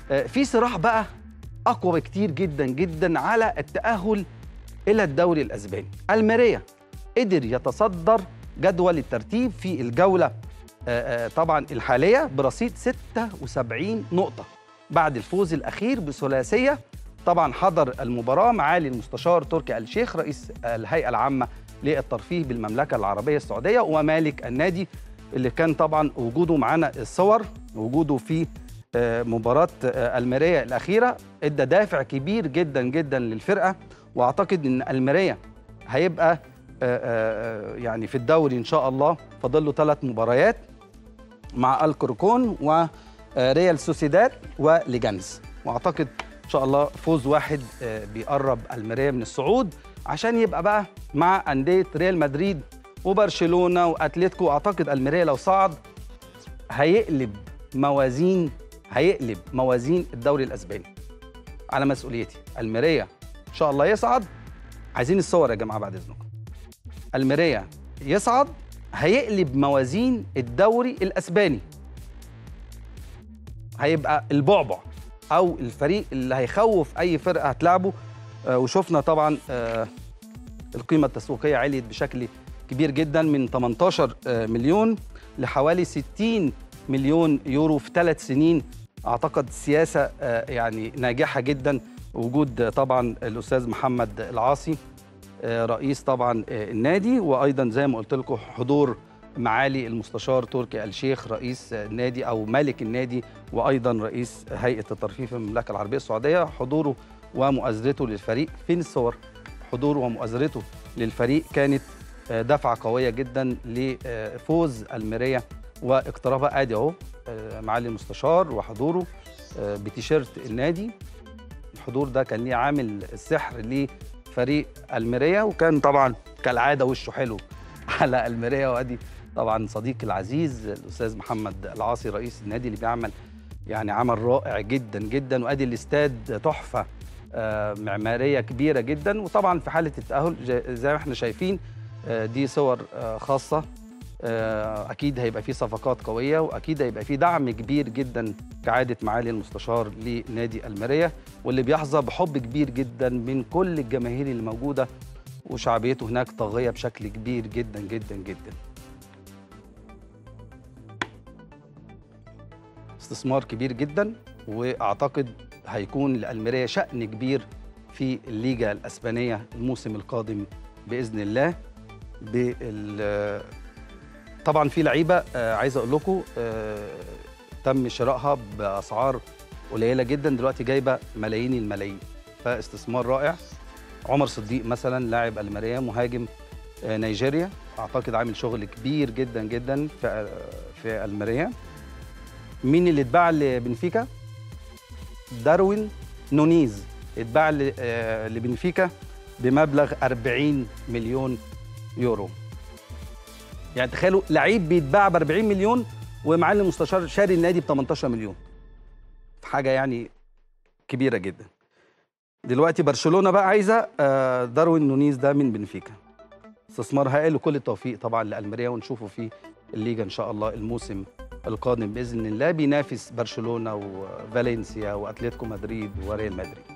آه، في صراع بقى اقوى بكتير جدا جدا على التاهل الى الدوري الاسباني الميريا قدر يتصدر جدول الترتيب في الجوله آه، آه، طبعا الحاليه برصيد 76 نقطه بعد الفوز الاخير بثلاثيه طبعا حضر المباراه معالي المستشار تركي آل الشيخ رئيس الهيئه العامه للترفيه بالمملكه العربيه السعوديه ومالك النادي اللي كان طبعا وجوده معانا الصور وجوده في آه، مباراه آه، الميريا الاخيره ادى دافع كبير جدا جدا للفرقه واعتقد ان الميريا هيبقى آه، آه، يعني في الدوري ان شاء الله فاضل له ثلاث مباريات مع الكركون وريال سوسيداد وليجانز واعتقد ان شاء الله فوز واحد آه، بيقرب الميريا من الصعود عشان يبقى بقى مع انديه ريال مدريد وبرشلونه واتلتيكو اعتقد الميريا لو صعد هيقلب موازين هيقلب موازين الدوري الاسباني على مسؤوليتي الميريا ان شاء الله يصعد عايزين الصور يا جماعه بعد اذنكم الميريا يصعد هيقلب موازين الدوري الاسباني هيبقى البعبع او الفريق اللي هيخوف اي فرقه هتلعبه آه، وشفنا طبعا آه، القيمه التسويقيه عليت بشكل كبير جدا من 18 آه، مليون لحوالي 60 مليون يورو في ثلاث سنين اعتقد سياسه آه، يعني ناجحه جدا وجود آه، طبعا الاستاذ محمد العاصي آه، رئيس طبعا آه، النادي وايضا زي ما قلت لكم حضور معالي المستشار تركي آل الشيخ رئيس النادي او مالك النادي وايضا رئيس هيئه الترفيه في المملكه العربيه السعوديه حضوره ومؤازرته للفريق فين الصور حضوره ومؤازرته للفريق كانت آه، دفعه قويه جدا لفوز الميريا واقترابها ادي اهو آه، معالي المستشار وحضوره آه، بتيشيرت النادي الحضور ده كان ليه عامل السحر لفريق الميريا وكان طبعا كالعاده وشه حلو على الميريا وادي طبعا صديقي العزيز الاستاذ محمد العاصي رئيس النادي اللي بيعمل يعني عمل رائع جدا جدا وادي الاستاد تحفه آه، معماريه كبيره جدا وطبعا في حاله التاهل ج- زي ما احنا شايفين آه، دي صور آه، خاصه آه، اكيد هيبقى في صفقات قويه واكيد هيبقى في دعم كبير جدا كعاده معالي المستشار لنادي الميريا واللي بيحظى بحب كبير جدا من كل الجماهير اللي موجوده وشعبيته هناك طاغيه بشكل كبير جدا جدا جدا استثمار كبير جدا واعتقد هيكون لالميريا شأن كبير في الليجا الاسبانيه الموسم القادم باذن الله بال طبعا في لعيبه آه، عايز اقول لكم آه، تم شرائها باسعار قليله جدا دلوقتي جايبه ملايين الملايين فاستثمار رائع عمر صديق مثلا لاعب الماريا مهاجم آه، نيجيريا اعتقد عامل شغل كبير جدا جدا في آه، في الماريا مين اللي اتباع لبنفيكا داروين نونيز اتباع ل- آه، لبنفيكا بمبلغ 40 مليون يورو يعني تخيلوا لعيب بيتباع ب 40 مليون ومعالي المستشار شاري النادي ب 18 مليون حاجه يعني كبيره جدا دلوقتي برشلونه بقى عايزه آه، داروين نونيز ده من بنفيكا استثمار هائل وكل التوفيق طبعا لالميريا ونشوفه في الليجا ان شاء الله الموسم القادم باذن الله بينافس برشلونه وفالنسيا واتلتيكو مدريد وريال مدريد